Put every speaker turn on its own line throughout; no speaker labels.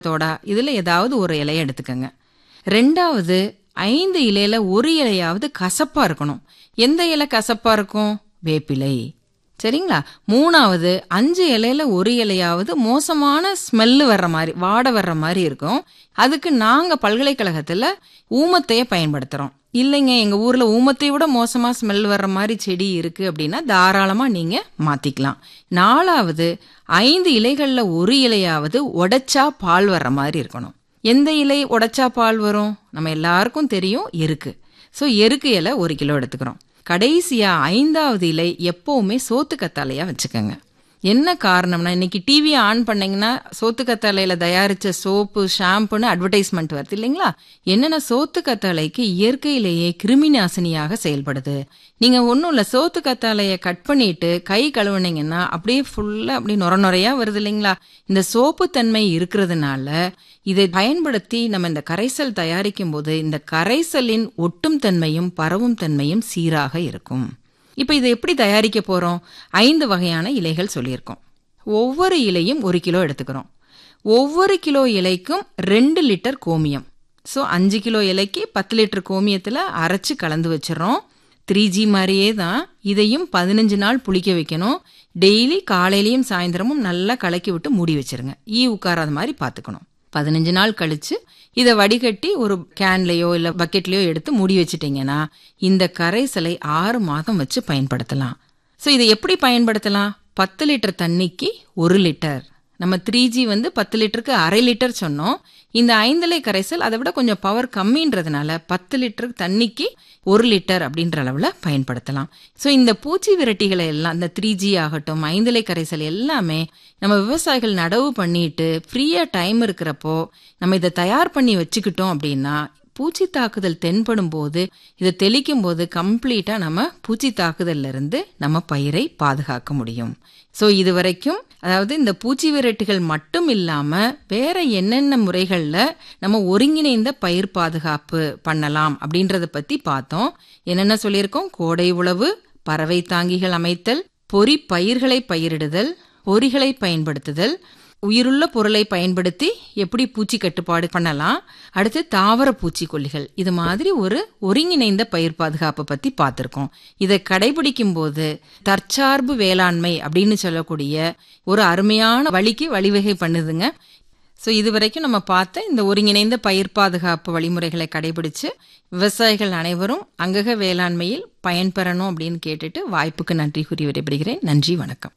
தோடா இதுல ஏதாவது ஒரு இலையை எடுத்துக்கங்க ரெண்டாவது ஐந்து இலையில ஒரு இலையாவது கசப்பா இருக்கணும் எந்த இலை கசப்பா இருக்கும் வேப்பிலை சரிங்களா மூணாவது அஞ்சு இலையில ஒரு இலையாவது மோசமான ஸ்மெல்லு வர்ற மாதிரி வாடை வர்ற மாதிரி இருக்கும் அதுக்கு நாங்க பல்கலைக்கழகத்துல ஊமத்தைய பயன்படுத்துறோம் இல்லைங்க எங்க ஊர்ல ஊமத்தை விட மோசமா ஸ்மெல் வர்ற மாதிரி செடி இருக்கு அப்படின்னா தாராளமா நீங்க மாத்திக்கலாம் நாலாவது ஐந்து இலைகள்ல ஒரு இலையாவது உடைச்சா பால் வர்ற மாதிரி இருக்கணும் எந்த இலை உடைச்சா பால் வரும் நம்ம எல்லாருக்கும் தெரியும் எருக்கு ஸோ எருக்கு இலை ஒரு கிலோ எடுத்துக்கிறோம் கடைசியா ஐந்தாவது இலை எப்பவுமே சோத்து கத்தாழையா வச்சுக்கோங்க என்ன காரணம்னா இன்னைக்கு டிவியை ஆன் பண்ணீங்கன்னா சோத்து கத்தாழையில தயாரிச்ச சோப்பு ஷாம்புன்னு அட்வர்டைஸ்மெண்ட் வருது இல்லைங்களா என்னென்ன சோத்து கத்தாழைக்கு இயற்கையிலேயே கிருமி நாசினியாக செயல்படுது நீங்க ஒன்றும் இல்லை சோத்து கத்தாழையை கட் பண்ணிட்டு கை கழுவுனீங்கன்னா அப்படியே ஃபுல்லா அப்படியே நுர நுறையா வருது இல்லைங்களா இந்த சோப்பு தன்மை இருக்கிறதுனால இதை பயன்படுத்தி நம்ம இந்த கரைசல் தயாரிக்கும் போது இந்த கரைசலின் ஒட்டும் தன்மையும் பரவும் தன்மையும் சீராக இருக்கும் இப்போ இதை எப்படி தயாரிக்க போறோம் ஐந்து வகையான இலைகள் சொல்லியிருக்கோம் ஒவ்வொரு இலையும் ஒரு கிலோ எடுத்துக்கிறோம் ஒவ்வொரு கிலோ இலைக்கும் ரெண்டு லிட்டர் கோமியம் ஸோ அஞ்சு கிலோ இலைக்கு பத்து லிட்டர் கோமியத்தில் அரைச்சு கலந்து வச்சிடறோம் த்ரீ ஜி மாதிரியே தான் இதையும் பதினஞ்சு நாள் புளிக்க வைக்கணும் டெய்லி காலையிலையும் சாயந்தரமும் நல்லா கலக்கி விட்டு மூடி வச்சிருங்க ஈ உட்காராத மாதிரி பார்த்துக்கணும் பதினஞ்சு நாள் கழிச்சு இதை வடிகட்டி ஒரு கேன்லயோ இல்ல பக்கெட்லயோ எடுத்து மூடி வச்சிட்டீங்கன்னா இந்த கரைசலை ஆறு மாதம் வச்சு பயன்படுத்தலாம் ஸோ இதை எப்படி பயன்படுத்தலாம் பத்து லிட்டர் தண்ணிக்கு ஒரு லிட்டர் நம்ம த்ரீ ஜி வந்து பத்து லிட்டருக்கு அரை லிட்டர் சொன்னோம் இந்த ஐந்தலை கரைசல் அதை விட கொஞ்சம் பவர் கம்மின்றதுனால பத்து லிட்டர் தண்ணிக்கு ஒரு லிட்டர் அப்படின்ற அளவில் பயன்படுத்தலாம் ஸோ இந்த பூச்சி விரட்டிகளை எல்லாம் இந்த த்ரீ ஜி ஆகட்டும் ஐந்தலை கரைசல் எல்லாமே நம்ம விவசாயிகள் நடவு பண்ணிட்டு ஃப்ரீயாக டைம் இருக்கிறப்போ நம்ம இதை தயார் பண்ணி வச்சுக்கிட்டோம் அப்படின்னா பூச்சி தாக்குதல் தென்படும் போது இதை தெளிக்கும் போது கம்ப்ளீட்டா நம்ம பூச்சி தாக்குதல்ல இருந்து நம்ம பயிரை பாதுகாக்க முடியும் ஸோ இது வரைக்கும் அதாவது இந்த பூச்சி விரட்டிகள் மட்டும் இல்லாம வேற என்னென்ன முறைகள்ல நம்ம ஒருங்கிணைந்த பயிர் பாதுகாப்பு பண்ணலாம் அப்படின்றத பத்தி பார்த்தோம் என்னென்ன சொல்லியிருக்கோம் கோடை உழவு பறவை தாங்கிகள் அமைத்தல் பொறி பயிர்களை பயிரிடுதல் பொறிகளை பயன்படுத்துதல் உயிருள்ள பொருளை பயன்படுத்தி எப்படி பூச்சி கட்டுப்பாடு பண்ணலாம் அடுத்து தாவர பூச்சிக்கொல்லிகள் இது மாதிரி ஒரு ஒருங்கிணைந்த பயிர் பாதுகாப்பை பத்தி பார்த்துருக்கோம் இதை கடைபிடிக்கும் போது தற்சார்பு வேளாண்மை அப்படின்னு சொல்லக்கூடிய ஒரு அருமையான வழிக்கு வழிவகை பண்ணுதுங்க ஸோ இது வரைக்கும் நம்ம பார்த்த இந்த ஒருங்கிணைந்த பயிர் பாதுகாப்பு வழிமுறைகளை கடைபிடிச்சு விவசாயிகள் அனைவரும் அங்கக வேளாண்மையில் பயன்பெறணும் அப்படின்னு கேட்டுட்டு வாய்ப்புக்கு நன்றி கூறி விடைபெறுகிறேன் நன்றி வணக்கம்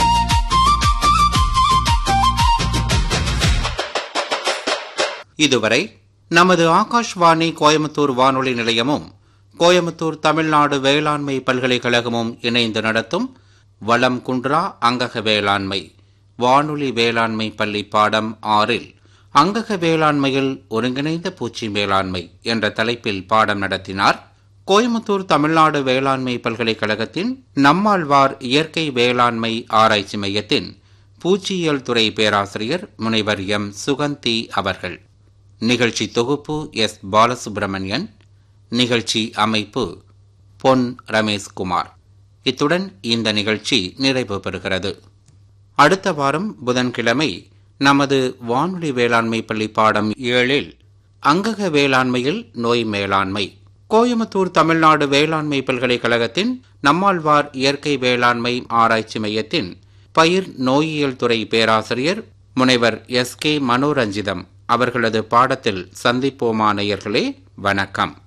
இதுவரை நமது ஆகாஷ்வாணி கோயம்புத்தூர் வானொலி நிலையமும் கோயம்புத்தூர் தமிழ்நாடு வேளாண்மை பல்கலைக்கழகமும் இணைந்து நடத்தும் வளம் குன்றா அங்கக வேளாண்மை வானொலி வேளாண்மை பள்ளி பாடம் ஆறில் அங்கக வேளாண்மையில் ஒருங்கிணைந்த பூச்சி மேலாண்மை என்ற தலைப்பில் பாடம் நடத்தினார் கோயம்புத்தூர் தமிழ்நாடு வேளாண்மை பல்கலைக்கழகத்தின் நம்மாழ்வார் இயற்கை வேளாண்மை ஆராய்ச்சி மையத்தின் பூச்சியியல் துறை பேராசிரியர் முனைவர் எம் சுகந்தி அவர்கள் நிகழ்ச்சி தொகுப்பு எஸ் பாலசுப்பிரமணியன் நிகழ்ச்சி அமைப்பு பொன் ரமேஷ்குமார் இத்துடன் இந்த நிகழ்ச்சி நிறைவு பெறுகிறது அடுத்த வாரம் புதன்கிழமை நமது வானொலி வேளாண்மை பள்ளி பாடம் ஏழில் அங்கக வேளாண்மையில் நோய் மேலாண்மை கோயம்புத்தூர் தமிழ்நாடு வேளாண்மை பல்கலைக்கழகத்தின் நம்மாழ்வார் இயற்கை வேளாண்மை ஆராய்ச்சி மையத்தின் பயிர் நோயியல் துறை பேராசிரியர் முனைவர் எஸ் கே மனோரஞ்சிதம் அவர்களது பாடத்தில் சந்திப்போமா நேயர்களே வணக்கம்